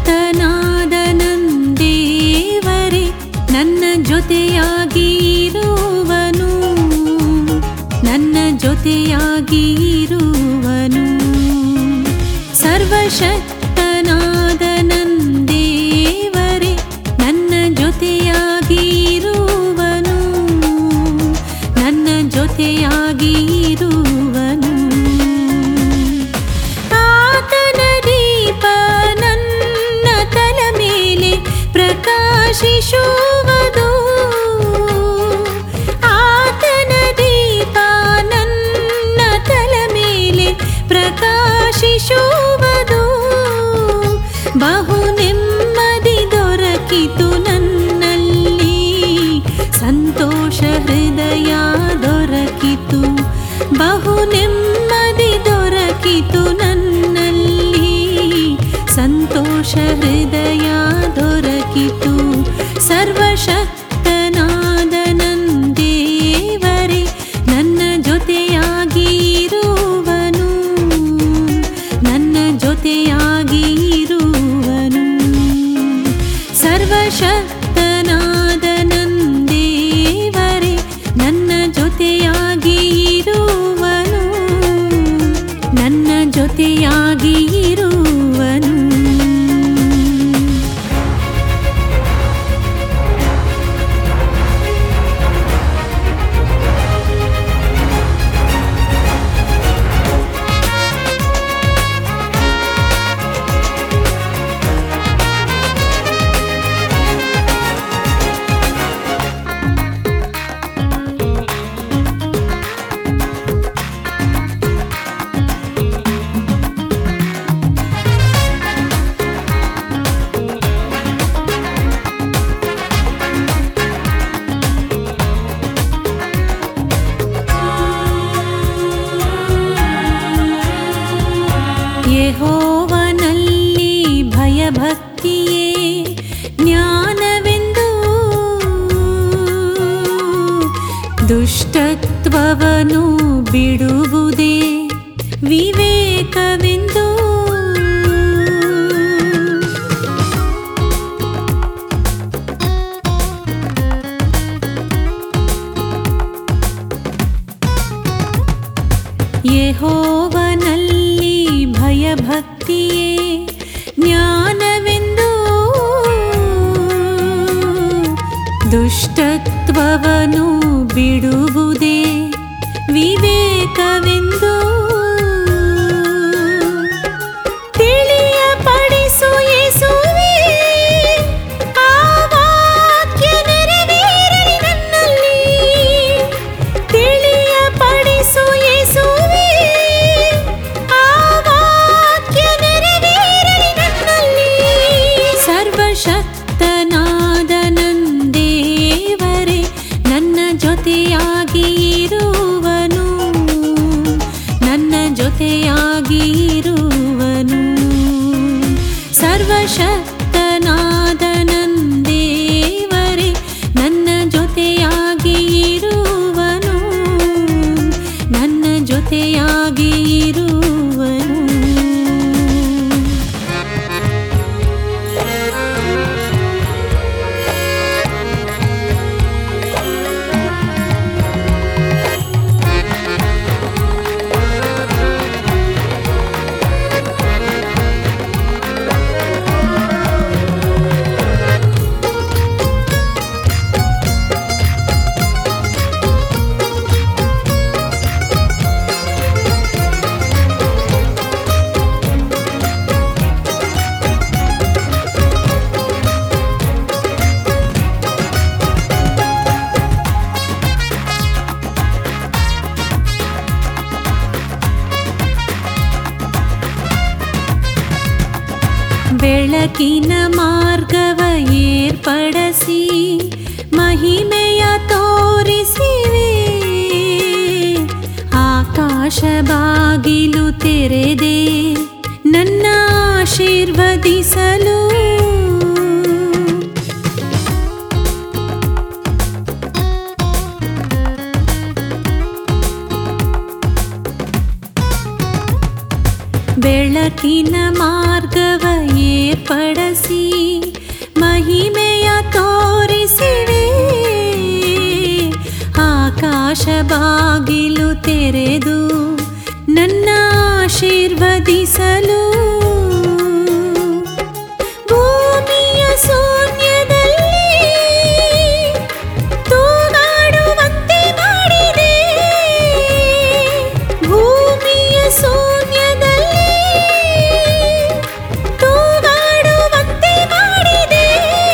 ಸರ್ವಶಕ್ತನಾದ ನಂದೇವರೇ ನನ್ನ ಜೊತೆಯಾಗಿ ಇರುವನು ನನ್ನ ಜೊತೆಯಾಗಿ ಇರುವನು ಸರ್ವಶಕ್ತನಾದ ನಂದೇವರೇ ನನ್ನ ಜೊತೆಯಾಗಿ ಇರುವನು ನನ್ನ ಜೊತೆಯಾಗಿ ಇರುವನು ಆತನ ದೀಪ ನನ್ನ ತಲ ಮೇಲೆ ಪ್ರಕಾಶಿಸುವುದು ಆತನ ದೀಪ ನನ್ನ ತಲ ಮೇಲೆ ಪ್ರಕಾಶಿಸುವುದು ಬಹು ನೆಮ್ಮದಿ ದೊರಕಿತು ನನ್ನಲ್ಲಿ ಸಂತೋಷ ಹೃದಯ ದೊರಕಿತು ಬಹು ನೆಮ್ಮದಿ ದೊರಕಿತು ನನ್ನಲ್ಲಿ ಸಂತೋಷ ಹೃದಯ ದೊರಕಿತು ಸರ್ವಶಕ್ತನಾದ ನಂದೇವರೇ ನನ್ನ ಜೊತೆಯಾಗಿ ಇರುವನು ನನ್ನ ಜೊತೆಯಾಗಿ ಇರುವನು ಸರ್ವಶಕ್ತನಾದ ನಂದೇವರೇ ನನ್ನ ಜೊತೆಯಾಗಿ ಇರುವನು ನನ್ನ ಜೊತೆಯಾಗಿ ಇರುವನು ಯೆಹೋವನಲ್ಲಿ ಭಯಭಕ್ತಿಯೇ ಜ್ಞಾನವೆಂದು ದುಷ್ಟತ್ವವನು ಬಿಡುವುದೇ ವಿವೇಕವೆಂದು ಯೆಹೋವನಲ್ಲಿ ಭಯಭಕ್ತಿಯೇ ಜ್ಞಾನವೆಂದು ದುಷ್ಟತ್ವವನು ಬಿಡುವುದೇ ವಿವೇಕವೆಂದು ತಿಳಿಯಪಡಿಸು ಯೇಸುವೇ ಆ ವಾಕ್ಯ ನೆರವೇರಲಿ ನನ್ನಲ್ಲಿ ತಿಳಿಯಪಡಿಸು ಯೇಸುವೇ ಆ ವಾಕ್ಯ ನೆರವೇರಲಿ ನನ್ನಲ್ಲಿ ಸರ್ವಶಕ್ತನಾದ ನಂದೇವರೇ ನನ್ನ ಜೊತೆಯಾಗಿ ಇರುವನು ನನ್ನ ಜೊತೆಯಾಗಿ ಇರುವನು ಸರ್ವಶಕ್ತನಾದ ನಂದೇವರೇ ನನ್ನ ಜೊತೆಯಾಗಿ ಇರುವನು ನನ್ನ ಜೊತೆಯಾಗಿ ಇರುವನು ಬೆಳಕಿನ ಮಾರ್ಗವ ಏರ್ಪಡಿಸಿ ಮಹಿಮೆಯ ತೋರಿಸಿವೆ ಆಕಾಶ ಬಾಗಿಲು ತೆರೆದೆ ನನ್ನ ಆಶೀರ್ವದಿಸಲು ಬೆಳಕಿನ ಮಾರ್ಗವ ಏರ್ಪಡಿಸಿ ಆಕಾಶ ಬಾಗಿಲು ತೆರೆದು ನನ್ನ ಆಶೀರ್ವದಿಸಲು ಭೂಮಿಯ ಶೂನ್ಯದಲ್ಲಿ ತೂಗಾಡುವಂತೆ ಮಾಡಿದೆ ಭೂಮಿಯ ಶೂನ್ಯದಲ್ಲಿ ತೂಗಾಡುವಂತೆ ಮಾಡಿದೆ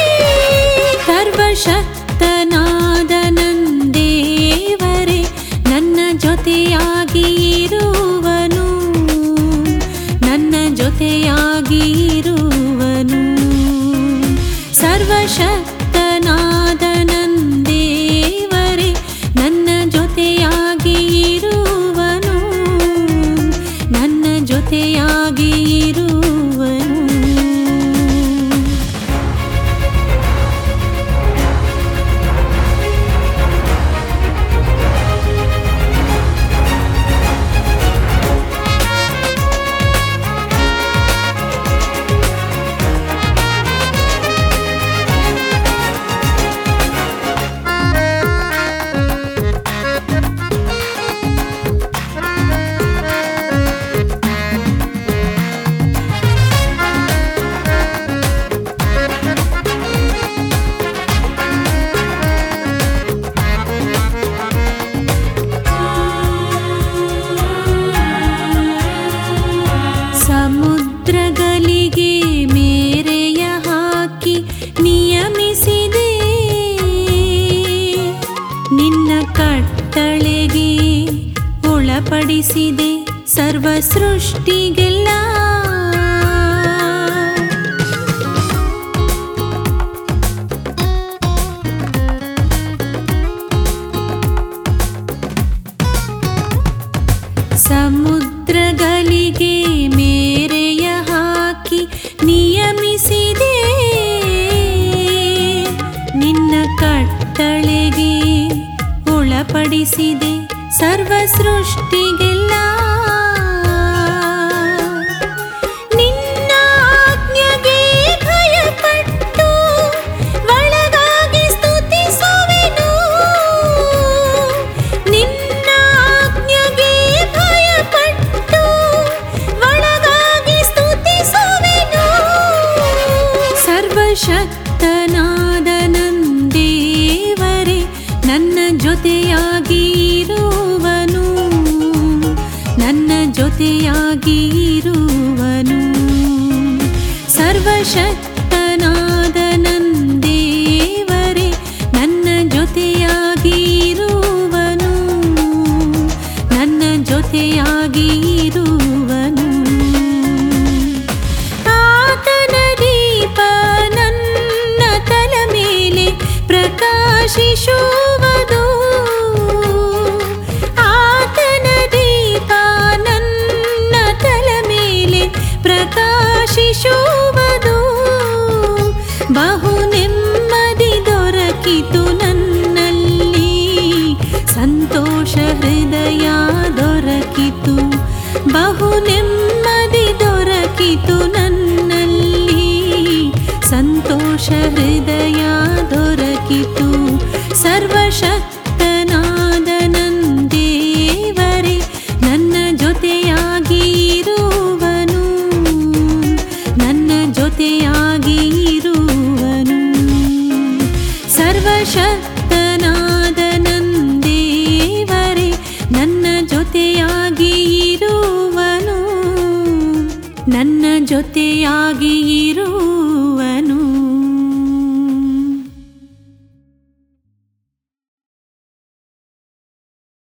ಸರ್ವಶಕ್ತನಾದ ನಂದೇವರೇ ನನ್ನ ಜೊತೆಯಾಗಿ ಇರುವನು ನನ್ನ ಜೊತೆಯಾಗಿ ಇರುವನು ಸರ್ವಶಕ್ತನಾದ ನಂದೇವರೇ ನನ್ನ ಜೊತೆಯಾಗಿ ಇರುವನು ನನ್ನ ಜೊತೆಯಾಗಿ ಇರುವನು ಸಮುದ್ರಗಳಿಗೆ ಮೇರೆಯ ಹಾಕಿ ನಿಯಮಿಸಿದೆ ನಿನ್ನ ಕಟ್ಟಳೆಗೆ ಒಳಪಡಿಸಿದೆ ಸರ್ವ ಸೃಷ್ಟಿಗೆಲ್ಲ ಸಮುದ್ರಗಳಿಗೆ ಮೇರೆಯ ಹಾಕಿ ನಿಯಮಿಸಿದೆ ನಿನ್ನ ಕಟ್ಟಳೆಗೆ ಒಳಪಡಿಸಿದೆ ಸರ್ವ ಸೃಷ್ಟಿಗೆಲ್ಲ ನಿನ್ನ ಆಜ್ಞೆಗೆ ಭಯಪಟ್ಟು ಒಳಗಾಗಿ ಸ್ತುತಿಸುವೆನು ನಿನ್ನ ಆಜ್ಞೆಗೆ ಭಯಪಟ್ಟು ಒಳಗಾಗಿ ಸ್ತುತಿಸುವೆನು ಸರ್ವಶಕ್ತನಾದ ನಂದೇವರೇ ನನ್ನ ಜೊತೆಯಾಗಿ ಇರುವನು ನನ್ನ ಜೊತೆಯಾಗಿ ಇರುವನು ಸರ್ವಶಕ್ತನಾದ ನಂದೇವರೇ ನನ್ನ ಜೊತೆಯಾಗಿ ಇರುವನು ನನ್ನ ಜೊತೆಯಾಗಿ ಇರುವನು ಆತನ ದೀಪ ನನ್ನ ತಲ ಮೇಲೆ ಪ್ರಕಾಶಿಸುವುದು ಆತನ ದೀಪ ನನ್ನ ತಲ ಮೇಲೆ ಪ್ರಕಾಶಿಸುವುದು ಬಹು ನೆಮ್ಮದಿ ದೊರಕಿತು ನನ್ನಲ್ಲಿ ಸಂತೋಷ ಹೃದಯ ದೊರಕಿತು ಬಹು ನೆಮ್ಮದಿ ದೊರಕಿತು ನನ್ನಲ್ಲಿ ಸಂತೋಷ ಹೃದಯ ದೊರಕಿತು ಸರ್ವಶಕ್ತನಾದ ನಂದೇವರೇ ನನ್ನ ಜೊತೆಯಾಗಿ ಇರುವನು ನನ್ನ ಜೊತೆಯಾಗಿ ಇರುವನು ಸರ್ವಶಕ್ತನಾದ ನಂದೇವರೇ ನನ್ನ ಜೊತೆಯಾಗಿ ಇರುವನು ನನ್ನ ಜೊತೆಯಾಗಿ ಇರುವನು